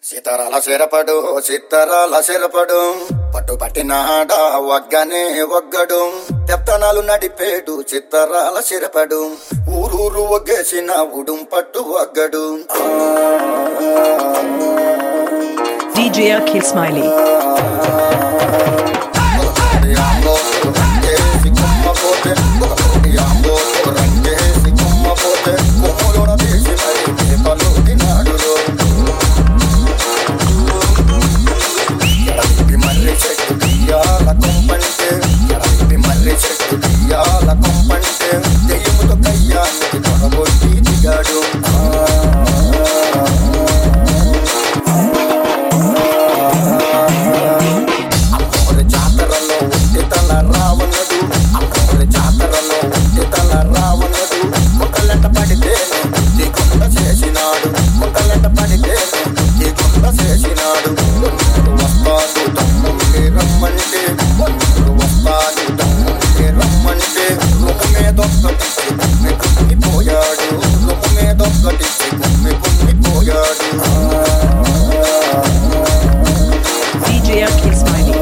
సీతారాల సిరపడు సీతారాల సిరపడు పట్టు పట్టినాడ వగ్గనే వగ్గడు తెప్తనాలు నడిపేడు చిత్తరాల సిరపడు ఊరూరు ఒగ్గేసిన ఉడుం పట్టు వగ్గడు DJ Akhil Smiley. దిగాడు అమ్మోరి జాతరలో ఉంటే తల రావణుడు అమ్మోరి జాతరలో ఉంటే తల రావణుడు మొక్కలంట పడితే దిగుండ చేసినాడు మొక్కలంట పడితే దిగుండ చేసినాడు కొన్నుడు వస్తాడు తమ్ముడికి రమ్మంటే కొన్నుడు వస్తాడు తమ్ముడికి రమ్మంటే రుకమే దొక్కటి కుమ్మి కుమ్మిపోయాడు రుకమే దొక్కటి కుమ్మి కుమ్మిపోయాడు DJ Akhil Smiley.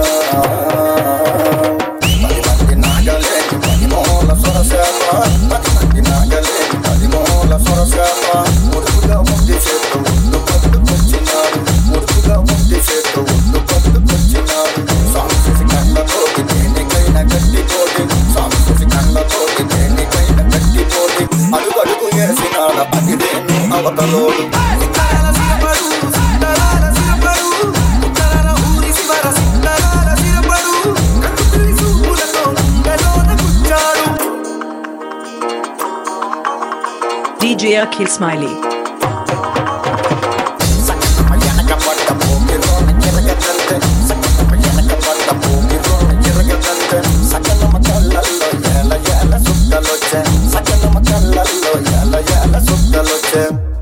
పది మంది నాగలేని పది మోల సొరసేప పది మంది నాగలేని పది మోల సొరసేప ముడుపుగా ఉండి చేతు ఒడ్డు పట్టుకొచ్చినాడు ముడుపుగా ఉండి చేతు ఒడ్డు పట్టుకొచ్చినాడు సాంస్కృతి కళ్ళతోటి దేనికైనా గట్టిపోటి సాంస్కృతి కళ్ళతోటి దేనికైనా గట్టిపోటి అడుగు అడుగు వేసినాడ అదిరేను అవతలోడు సిత్తరాల సిరపడు సిత్తరాల సిరపడు ఉత్తరాల ఊరి శివర సిత్తరాల సిరపడు కట్టుకులి చూపులతో గుండెలోన గుచ్చాడు DJ Akhil Smiley. సకలమ వెనక పడ్డ భూమిలోన ఎరగదంతే సకలమ వెనక పడ్డ భూమిలోన ఎరగదంతే సకలమ కళ్ళల్లో ఏల ఏల సుక్కలొచ్చే సకలమ కళ్ళల్లో ఏల ఏల సుక్కలొచ్చే